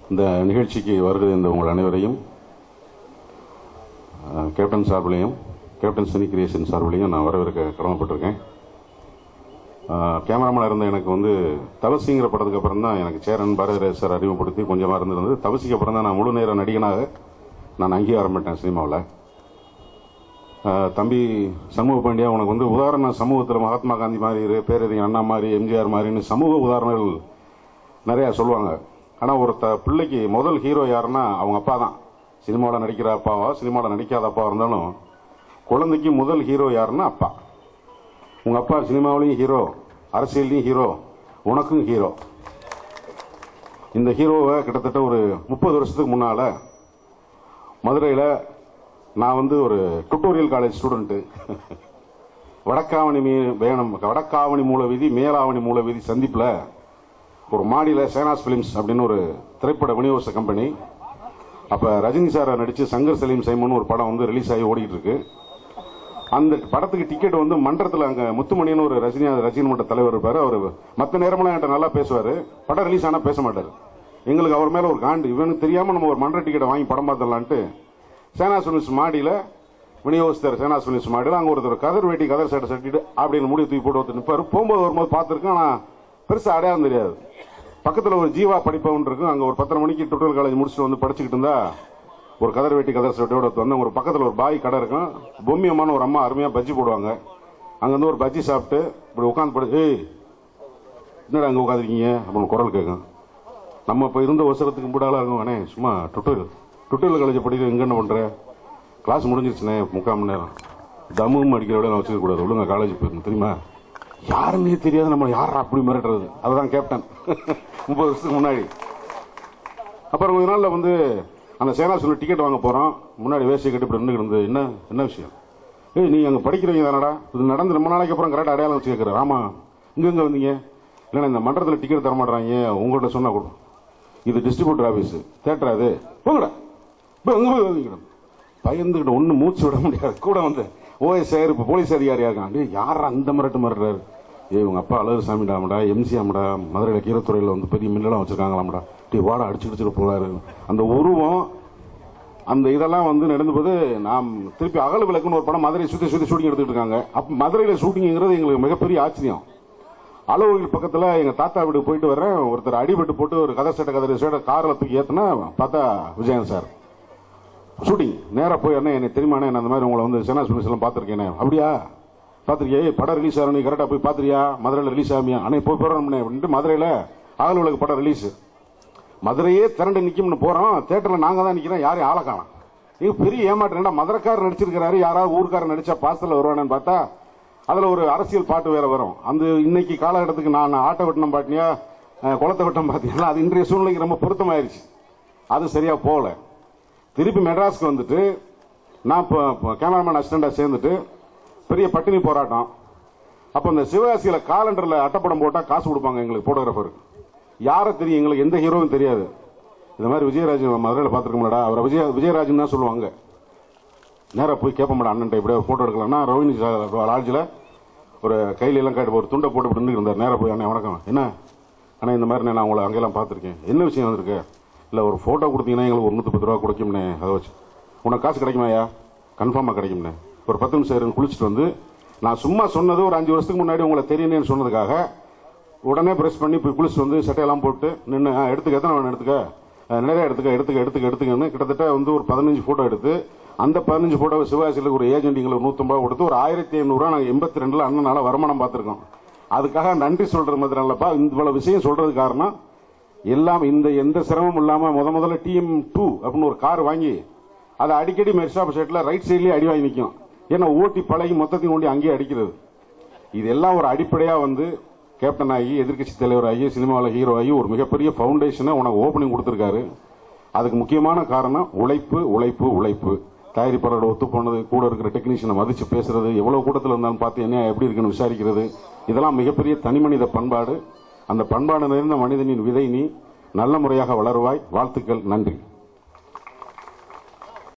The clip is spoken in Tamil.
இந்த நிகழ்ச்சிக்கு வருகை இந்த உங்கள் அனைவரையும் அஹ், கேப்டன் சார்பிலையும் கேப்டன் சினி கிரியேஷன் சார்பிலையும் நான் வரவேற்க கடமைப்பட்டிருக்கேன் அஹ், கேமராமேன் இருந்த எனக்கு வந்து தவசிங்கிற படத்துக்கு அப்புறம் தான் எனக்கு சேரன் பாரதிராஜ் சார் அறிமுகப்படுத்தி கொஞ்சமாக இருந்திருந்தது தவசிக்கு அப்புறம் தான் நான் முழு நேர நடிகனாக நான் அங்கீகாரம் பெற்றேன் சினிமாவில் ஆஹ் தம்பி சமூக பாண்டியா உனக்கு வந்து உதாரண சமூகத்தில் மகாத்மா காந்தி மாதிரி இரு, பேரறிஞர் அண்ணா மாதிரி எம்ஜிஆர் மாதிரின்னு சமூக உதாரணங்கள் நிறையா சொல்லுவாங்க ஆனால் ஒரு த பிள்ளைக்கு முதல் ஹீரோ யாருன்னா அவங்க அப்பா தான் சினிமாவில் நடிக்கிற அப்பாவா சினிமாவில் நடிக்காத அப்பாவா இருந்தாலும் குழந்தைக்கு முதல் ஹீரோ யாருன்னா அப்பா உங்கள் அப்பா சினிமாவிலையும் ஹீரோ அரசியல்லையும் ஹீரோ உனக்கும் ஹீரோ இந்த ஹீரோவை கிட்டத்தட்ட ஒரு முப்பது வருஷத்துக்கு முன்னால மதுரையில் நான் வந்து ஒரு டுட்டோரியல் காலேஜ் ஸ்டூடெண்ட்டு வடக்காவணி மீ வேணும் வடக்காவணி மூல வீதி மேலாவணி மூல வீதி சந்திப்பில் ஒரு மாடியில் சேனாஸ் ஃபிலிம்ஸ் அப்படின்னு ஒரு திரைப்பட விநியோக கம்பெனி அப்போ ரஜினி சாரை நடித்து சங்கர் சலீம் சைமன் ஒரு படம் வந்து ரிலீஸ் ஆகி ஓடிட்டு இருக்கு அந்த படத்துக்கு டிக்கெட் வந்து மன்றத்தில் அங்கே முத்துமணின்னு ஒரு ரஜினி ரஜினி மன்ற தலைவர் இருப்பார் அவர் மற்ற நேரமெல்லாம் என்கிட்ட நல்லா பேசுவார் படம் ரிலீஸ் ஆனால் பேச மாட்டார் எங்களுக்கு அவர் மேலே ஒரு காண்டு இவனுக்கு தெரியாமல் நம்ம ஒரு மன்ற டிக்கெட்டை வாங்கி படம் பார்த்துடலான்ட்டு சேனா சுனிஸ் மாடியில் விநியோகஸ்தர் சேனா சுனிஸ் மாடியில் அங்கே ஒருத்தர் கதர் வேட்டி கதர் சட்டை சட்டிட்டு அப்படின்னு முடி தூக்கி போட்டு ஒருத்தர் நிற்பார் போகும்போது வரும்போது பார்த்துருக்கேன் ஆனால் பெருசாக அடையாளம் தெரியாது பக்கத்தில் ஒரு ஜீவா படிப்பவன் இருக்கும் அங்கே ஒரு பத்தரை மணிக்கு டுட்டோரியல் காலேஜ் முடிச்சுட்டு வந்து படிச்சுக்கிட்டு இருந்தா ஒரு கதர் வேட்டி கதர் சட்டையோட வந்து ஒரு பக்கத்தில் ஒரு பாய் கடை இருக்கும் பொம்மியமான ஒரு அம்மா அருமையாக பஜ்ஜி போடுவாங்க அங்கேருந்து ஒரு பஜ்ஜி சாப்பிட்டு இப்படி உட்காந்து படு ஏய் என்னடா அங்கே உட்காந்துருக்கீங்க அப்படின்னு குரல் கேட்கும் நம்ம இப்போ இருந்த அவசரத்துக்கு முடாலாம் இருக்கும் அண்ணே சும்மா டுட்டோரியல் டுட்டோரியல் காலேஜ் படிக்கிற எங்க என்ன பண்ற கிளாஸ் முடிஞ்சிருச்சுண்ணே முக்கால் மணி நேரம் தமும் அடிக்கிற விட நான் வச்சுக்க கூடாது ஒழுங்கா காலேஜ் போயிருக்கணும் தெரியுமா யாருன்னே தெரியாது நம்ம யாரா அப்படி மிரட்டுறது அதுதான் கேப்டன் முப்பது வருஷத்துக்கு முன்னாடி அப்புறம் கொஞ்ச நாள்ல வந்து அந்த சேனா சொல்லி டிக்கெட் வாங்க போறோம் முன்னாடி வேஷ்டி கட்டி இப்படி நின்று இருந்து என்ன என்ன விஷயம் ஏய் நீ அங்க படிக்கிறவங்க தானடா இது நடந்து ரொம்ப நாளைக்கு அப்புறம் கரெக்ட் அடையாளம் வச்சு கேட்குறேன் ஆமா இங்க எங்க வந்தீங்க இல்லைண்ணா இந்த மன்றத்தில் டிக்கெட் தர மாட்டாங்க உங்கள்கிட்ட சொன்னா கொடு இது டிஸ்ட்ரிபியூட்டர் ஆபீஸ் தேட்டர் அது போங்கடா போய் அங்க போய் வாங்கிக்கணும் பயந்துகிட்டு ஒண்ணு மூச்சு விட முடியாது கூட வந்து ஓஎஸ்ஆர் இப்ப போலீஸ் அதிகாரியா இருக்கான் டேய் யாரா அந்த மிரட்டு மிரட்டுறாரு ஏய் உங்க அப்பா அழகு சாமிடாமடா எம்சிஆம்டா மதுரையில கீரத்துறையில வந்து பெரிய மில்லெல்லாம் வச்சிருக்காங்களாம்டா டேய் வாடா அடிச்சு அடிச்சுட்டு போறாரு அந்த உருவம் அந்த இதெல்லாம் வந்து நடந்தபோது நாம் திருப்பி அகல விளக்குன்னு ஒரு படம் மதுரை சுத்தி சுத்தி ஷூட்டிங் எடுத்துட்டு இருக்காங்க அப்ப மதுரையில ஷூட்டிங்கிறது எங்களுக்கு மிகப்பெரிய ஆச்சரியம் அலுவலக பக்கத்துல எங்க தாத்தா வீட்டுக்கு போயிட்டு வரேன் ஒருத்தர் அடிபட்டு போட்டு ஒரு கதை சட்டை கதை சட்டை கார்ல தூக்கி ஏத்துனா பார்த்தா விஜயன் சார் ஷூட்டிங் நேரா போய் அண்ணே எனக்கு தெரியுமாண்ணே நான் அந்த மாதிரி உங்களை வந்து சேனா ஸ்பினிஸ் எல்லாம் பார்த்துருக்கேனே அப்படியா பார்த்துருக்கியா ஏய், படம் ரிலீஸ் ஆகணும் நீ கரெக்டாக போய் பார்த்துறியா மதுரையில் ரிலீஸ் ஆமியா அண்ணே போய் போகிறோம்னே அப்படின்ட்டு மதுரையில் அகல் உலக படம் ரிலீஸ் மதுரையே திரண்டு நிக்கும்னு போறோம் தேட்டர்ல நாங்க தான் நிக்கிறோம் யாரையும் ஆளை காணோம் இது பெரிய ஏமாற்றம் மதுரைக்காரர் நடிச்சிருக்கிறாரு யாராவது ஊர்க்காரர் நடிச்சா பாசத்துல வருவானு பார்த்தா அதுல ஒரு அரசியல் பாட்டு வேற வரும் அந்த இன்னைக்கு காலகட்டத்துக்கு நான் ஆட்டோ வெட்டணம் பாட்டினியா அஹ், குளத்தை வெட்டம் பார்த்தீங்கன்னா அது இன்றைய சூழ்நிலைக்கு ரொம்ப பொருத்தமாயிருச்சு அது சரியா போகல திருப்பி மெட்ராஸ்க்கு வந்துட்டு நான் இப்போ கேமராமேன் அசிஸ்டண்டா சேர்ந்துட்டு பெரிய பட்டினி போராட்டம் அப்போ இந்த சிவகாசியில காலண்டர்ல அட்டைப்படம் போட்டா காசு கொடுப்பாங்க எங்களுக்கு போட்டோகிராஃபருக்கு யாரை தெரியும் எங்களுக்கு எந்த ஹீரோவும் தெரியாது இந்த மாதிரி விஜயராஜ் மதுரையில் பார்த்துருக்கோம்லடா அவரை விஜய விஜயராஜன் தான் சொல்லுவாங்க நேராக போய் கேட்ப மாட்டேன் அண்ணன் இப்படியே ஃபோட்டோ எடுக்கலாம்னா ரோஹினி லாட்ஜில் ஒரு கையில எல்லாம் காட்டு ஒரு துண்டை போட்டு நின்று இருந்தார் நேராக போய் அண்ணே வணக்கம் என்ன அண்ணா இந்த மாதிரி நான் உங்களை அங்கெல்லாம் பார்த்துருக்கேன் என்ன விஷயம் வந்திருக்கு இல்லை ஒரு ஃபோட்டோ கொடுத்தீங்கன்னா எங்களுக்கு ஒரு நூற்றி பத்து ரூபா கொடுக்கும்னே அதை வச்சு உனக்கு காசு கிடைக்குமாயா கன்ஃபார்மாக கிடைக்கும்னே ஒரு பத்து நிமிஷம் இருன்னு குளிச்சுட்டு வந்து நான் சும்மா சொன்னது ஒரு அஞ்சு வருஷத்துக்கு முன்னாடி உங்களை தெரியணும்னு சொன்னதுக்காக உடனே பிரஷ் பண்ணி போய் குளிச்சு வந்து சட்டையெல்லாம் போட்டு நின்று எடுத்துக்க எத்தனை வேணும் எடுத்துக்க அஹ், நிறைய எடுத்துக்க எடுத்துக்க எடுத்துக்க எடுத்துக்கன்னு கிட்டத்தட்ட வந்து ஒரு பதினஞ்சு போட்டோ எடுத்து அந்த பதினஞ்சு போட்டோவை சிவகாசியில் ஒரு ஏஜென்ட் எங்களுக்கு நூற்றம்பது கொடுத்து ஒரு ஆயிரத்தி ஐநூறுரூவா நாங்கள் எண்பத்தி ரெண்டில் அண்ணனால வருமானம் பார்த்துருக்கோம் அதுக்காக நன்றி சொல்றது மாதிரி இல்லப்பா இவ்வளவு விஷயம் சொல்றது காரணம் எல்லாம் இந்த எந்த சிரமமும் இல்லாம முத முதல்ல டிஎம் டூ அப்படின்னு ஒரு கார் வாங்கி அதை அடிக்கடி மெர்ஷாப் செட்ல ரைட் சைட்லயே அடி வாங்கி நிற்கும் ஏன்னா ஓட்டி பழகி மொத்தத்தையும் கொண்டு அங்கேயே அடிக்கிறது இதெல்லாம் ஒரு அடிப்படையா வந்து கேப்டன் ஆகி எதிர்க்கட்சி தலைவர் ஆகி சினிமாவில் ஹீரோ ஆகி ஒரு மிகப்பெரிய ஃபவுண்டேஷனை உனக்கு ஓப்பனிங் கொடுத்துருக்காரு அதுக்கு முக்கியமான காரணம் உழைப்பு உழைப்பு உழைப்பு தயாரிப்பாளரோட ஒத்து போனது கூட இருக்கிற டெக்னீஷியனை மதிச்சு பேசுறது எவ்வளவு கூட்டத்தில் இருந்தாலும் பார்த்து என்ன எப்படி இருக்குன்னு விசாரிக்கிறது இதெல்லாம் மிகப்பெரிய தனிமனித பண்பாடு அந்த பண்பாடு நிறைந்த மனிதனின் விதை நீ நல்ல முறையாக வளருவாய் வாழ்த்துக்கள் நன்றி